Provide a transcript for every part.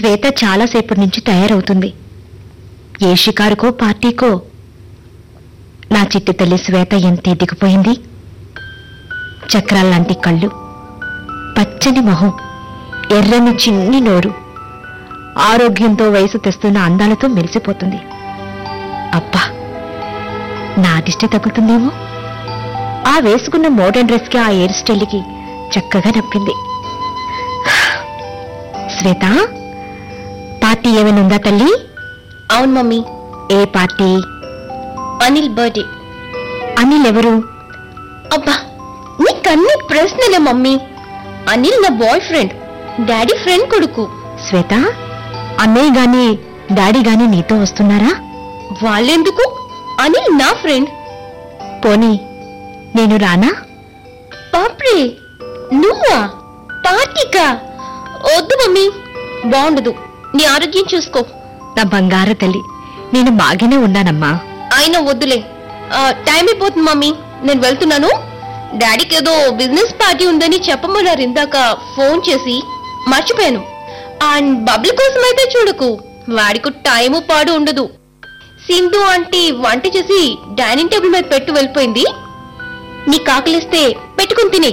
శ్వేత చాలాసేపటి నుంచి తయారవుతుంది ఏ షికారుకో పార్టీకో నా చిట్టి తల్లి శ్వేత ఎంత ఎదిగిపోయింది చక్రాల్లాంటి కళ్ళు పచ్చని మొహం ఎర్రని చిన్ని నోరు ఆరోగ్యంతో వయసు తెస్తున్న అందాలతో మెరిసిపోతుంది అబ్బా నా దిష్టి తగ్గుతుందేమో ఆ వేసుకున్న మోడర్న్ డ్రెస్ కి ఆ హెయిర్ స్టైల్కి చక్కగా నప్పింది శ్వేత పార్టీ ఏమైనా ఉందా తల్లి అవును మమ్మీ ఏ పార్టీ అనిల్ బర్త్డే అనిల్ ఎవరు అబ్బా నీకన్ని ప్రశ్నలే మమ్మీ అనిల్ నా బాయ్ ఫ్రెండ్ డాడీ ఫ్రెండ్ కొడుకు శ్వేత అన్నయ్య గాని డాడీ గాని నీతో వస్తున్నారా వాళ్ళెందుకు అనిల్ నా ఫ్రెండ్ పోనీ నేను రానా పాప్రే నువ్వా పార్టీకా వద్దు మమ్మీ బాగుండదు నీ ఆరోగ్యం చూసుకో నా బంగారు తల్లి నేను బాగానే ఉన్నానమ్మా అయినా వద్దులే ఆ, టైం అయిపోతుంది మమ్మీ నేను వెళ్తున్నాను డాడీకి ఏదో బిజినెస్ పార్టీ ఉందని చెప్పమన్నారు ఇందాక ఫోన్ చేసి మర్చిపోయాను అండ్ బబ్లు కోసం అయితే చూడకు వాడికి టైము పాడు ఉండదు సింధు ఆంటీ వంట చేసి డైనింగ్ టేబుల్ మీద పెట్టు వెళ్ళిపోయింది నీ కాకలిస్తే పెట్టుకుని తినే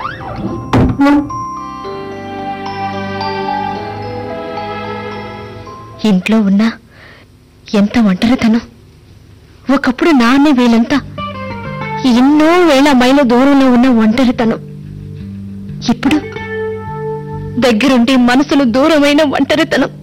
ఇంట్లో ఉన్నా ఎంత ఒంటరితనం ఒకప్పుడు నాన్న వీళ్ళంతా ఎన్నో వేల మైల దూరంలో ఉన్న ఒంటరితనం ఇప్పుడు దగ్గరుండి మనసులు దూరమైన ఒంటరితనం